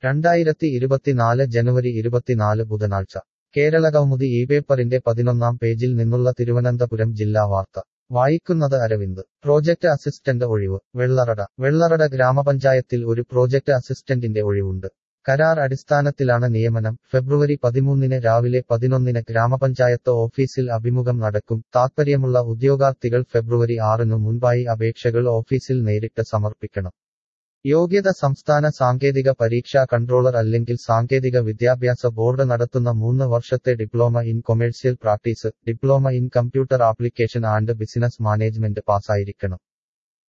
രണ്ടായിരത്തി ഇരുപത്തിനാല് ജനുവരി ഇരുപത്തിനാല് ബുധനാഴ്ച കേരള കൗമുദി ഈ പേപ്പറിന്റെ പതിനൊന്നാം പേജിൽ നിന്നുള്ള തിരുവനന്തപുരം ജില്ലാ വാർത്ത വായിക്കുന്നത് അരവിന്ദ് പ്രോജക്ട് അസിസ്റ്റന്റ് ഒഴിവ് വെള്ളറട വെള്ളറട ഗ്രാമപഞ്ചായത്തിൽ ഒരു പ്രോജക്ട് അസിസ്റ്റന്റിന്റെ ഒഴിവുണ്ട് കരാർ അടിസ്ഥാനത്തിലാണ് നിയമനം ഫെബ്രുവരി പതിമൂന്നിന് രാവിലെ പതിനൊന്നിന് ഗ്രാമപഞ്ചായത്ത് ഓഫീസിൽ അഭിമുഖം നടക്കും താത്പര്യമുള്ള ഉദ്യോഗാർത്ഥികൾ ഫെബ്രുവരി ആറിനു മുൻപായി അപേക്ഷകൾ ഓഫീസിൽ നേരിട്ട് സമർപ്പിക്കണം യോഗ്യത സംസ്ഥാന സാങ്കേതിക പരീക്ഷാ കൺട്രോളർ അല്ലെങ്കിൽ സാങ്കേതിക വിദ്യാഭ്യാസ ബോർഡ് നടത്തുന്ന മൂന്ന് വർഷത്തെ diploma in commercial practice diploma in computer application and business management പാസ്സായിരിക്കണം